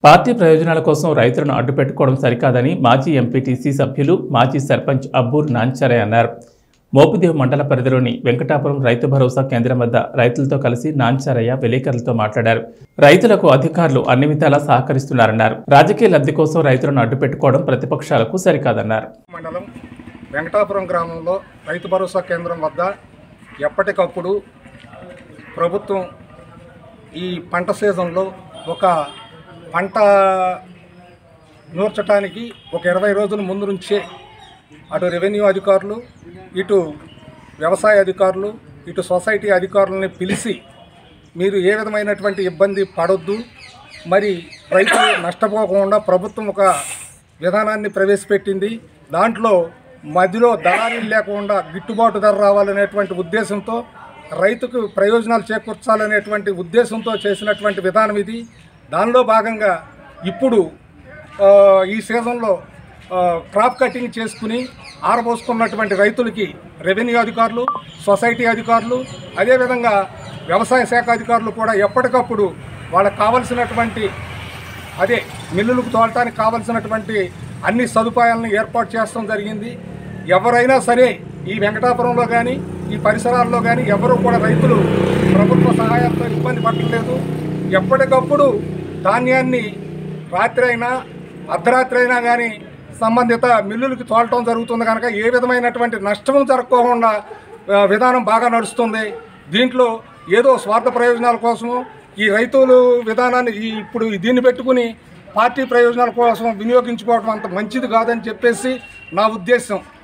party ప్రయోజనాల కోసం రైతులను అడ్డుపెట్టుకోవడం సరికాదని మాజీ ఎంపీటీసీ సభ్యులు మాజీ సర్పంచ్ అబ్బూర్ నాంచారే అన్నారు మోపిదేవ్ మండల పరిధిలోని వెంకటాపురం రైతు భరోసా కేంద్రం వద్ద రైతులతో కలిసి నాంచారయ్య విలేకరులతో మాట్లాడారు రైతులకు అధికారులు అన్ని విధాలా సహకరిస్తున్నారన్నారు రాజకీయ లబ్ధి కోసం రైతులను అడ్డుపెట్టుకోవడం ప్రతిపక్షాలకు సరికాదన్నారు మండలం వెంకటాపురం గ్రామంలో రైతు భరోసా కేంద్రం వద్ద ఎప్పటికప్పుడు ప్రభుత్వం ఈ పంట సీజన్లో ఒక పంట నూర్చడానికి ఒక ఇరవై రోజుల ముందు నుంచే అటు రెవెన్యూ అధికారులు ఇటు వ్యవసాయ అధికారులు ఇటు సొసైటీ అధికారులని పిలిచి మీరు ఏ విధమైనటువంటి ఇబ్బంది పడొద్దు మరి రైతులు నష్టపోకుండా ప్రభుత్వం ఒక విధానాన్ని ప్రవేశపెట్టింది దాంట్లో మధ్యలో దళారీలు లేకుండా గిట్టుబాటు ధర రావాలనేటువంటి ఉద్దేశంతో రైతుకు ప్రయోజనాలు చేకూర్చాలనేటువంటి ఉద్దేశంతో చేసినటువంటి విధానం ఇది దానిలో భాగంగా ఇప్పుడు ఆ, ఈ సీజన్లో ఆ, క్రాప్ కటింగ్ చేసుకుని ఆరబోసుకున్నటువంటి రైతులకి రెవెన్యూ అధికారులు సొసైటీ అధికారులు అదేవిధంగా వ్యవసాయ శాఖ అధికారులు కూడా ఎప్పటికప్పుడు వాళ్ళకి కావలసినటువంటి అదే మిల్లులకు తోలటానికి కావలసినటువంటి అన్ని సదుపాయాలను ఏర్పాటు చేయడం జరిగింది ఎవరైనా సరే ఈ వెంకటాపురంలో కానీ ఈ పరిసరాల్లో కానీ ఎవరు కూడా రైతులు ప్రభుత్వ సహాయంతో ఇబ్బంది పడట్లేదు ఎప్పటికప్పుడు ధాన్యాన్ని రాత్రి అయినా అర్ధరాత్రి అయినా కానీ సంబంధిత మిల్లులకి తోలటం జరుగుతుంది కనుక ఏ విధమైనటువంటి నష్టం జరగకుండా ఆ, విధానం బాగా నడుస్తుంది దీంట్లో ఏదో స్వార్థ ప్రయోజనాల కోసము ఈ రైతులు విధానాన్ని ఈ ఇప్పుడు దీన్ని పెట్టుకుని పార్టీ ప్రయోజనాల కోసం వినియోగించుకోవడం అంత మంచిది కాదని చెప్పేసి నా ఉద్దేశం